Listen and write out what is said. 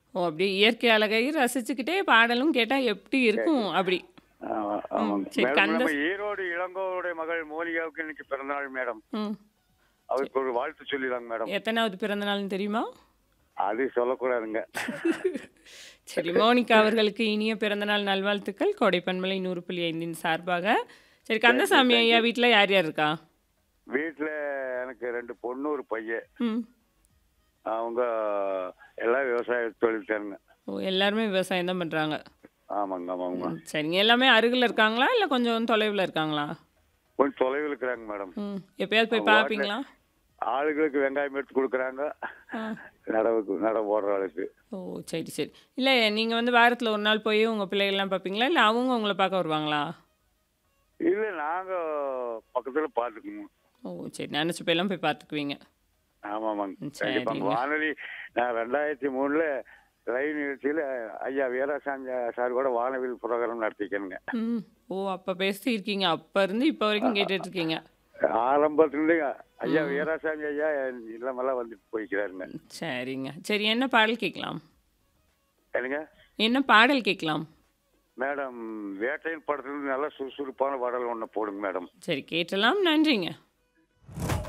ஓ! அப்படியே இயற்கை அழகை ரசிச்சுக்கிட்டே பாடலும் கேட்டா எப்படி இருக்கும்? அப்படி. ஆமா, ம். ஆமாங்க. சரி மேடம் கந்த நம்ம ஈரோடு இளங்கோவுடைய மகள் மோனிகாவுக்கு இன்னைக்கு பிறந்தநாள் மேடம். ம். அவருக்கு ஒரு வாழ்த்து சொல்லிடலாங்க மேடம். எத்தனாவது பிறந்த நாள்னு தெரியுமா? அது சொல்லக்கூடாதுங்க. சரி மோனிகா அவர்களுக்கு இனிய பிறந்தநாள் நல்வாழ்த்துக்கள். கோடை பண்பலை 100.5 சார்பாக. சரி தேங்க்யூ, கந்தசாமி ஐயா தேங்க்யூ. வீட்ல யார் யார் இருக்கா? வீட்ல எனக்கு 2 பொண்ணு, ஒரு பையன். ம். அவங்க எல்லாம் விவசாய தொழில் தானுங்க. ஓ! எல்லாருமே விவசாயம் தான் பண்றாங்க. ஆமாங்க, ஆமாங்க. ம். சரிங்க. எல்லாமே அருகில இருக்காங்களா? இல்ல கொஞ்சம் தொலைவுல இருக்காங்களா? கொஞ்சம் தொலைவில் இருக்கிறாங்க மேடம். ம். எப்பயாவது போய் அவங்க வாட்டுல பார்ப்பீங்களா? ஆளுகளுக்கு வெங்காயம் எடுத்து குடுக்குறாங்க. ஆ. நடவுக்கு நட போடுற ஆளுக்கு. ஓ! சரி, சரி. இல்ல நீங்க வந்து வாரத்துல ஒரு நாள் போய் உங்க பிள்ளைகள்லாம் பார்ப்பீங்களா? இல்ல அவங்க உங்கள பார்க்க வருவாங்களா? இல்ல நாங்க பக்கத்துல பாத்துக்குவோம். ஓ! சரி. நெனச்ச போயெல்லாம் போய் பார்த்துக்குவீங்க. ஆமாமாங்க. ம். கண்டிப்பாங்க. சரிங்க. வானொலி நான் 2003ல லைவ் நிகழ்ச்சியில ஐயா வீராசாமி சார் கூட வானவில் புரோகிராம் நடத்திக்கணுங்க. ம். ஓ! அப்ப பேசியிருக்கீங்க. அப்ப இருந்து இப்ப வரைக்கும் கேட்டுட்டு இருக்கீங்க. ஆரம்பத்திலிருந்து ஐயா ம். வீராசாமி ஐயா இல்லமெல்லாம் வந்துட்டு போய்க்கிறாருங்க. சரிங்க. சரி என்ன பாடல் கேட்கலாம்? என்னங்க? என்ன பாடல் கேட்கலாம்? மேடம் வேட்டையின் படத்துல இருந்து நல்ல சுறுசுறுப்பான பாடல் ஒண்ணு போடுங்க மேடம். சரி கேட்டலாம். நன்றிங்க.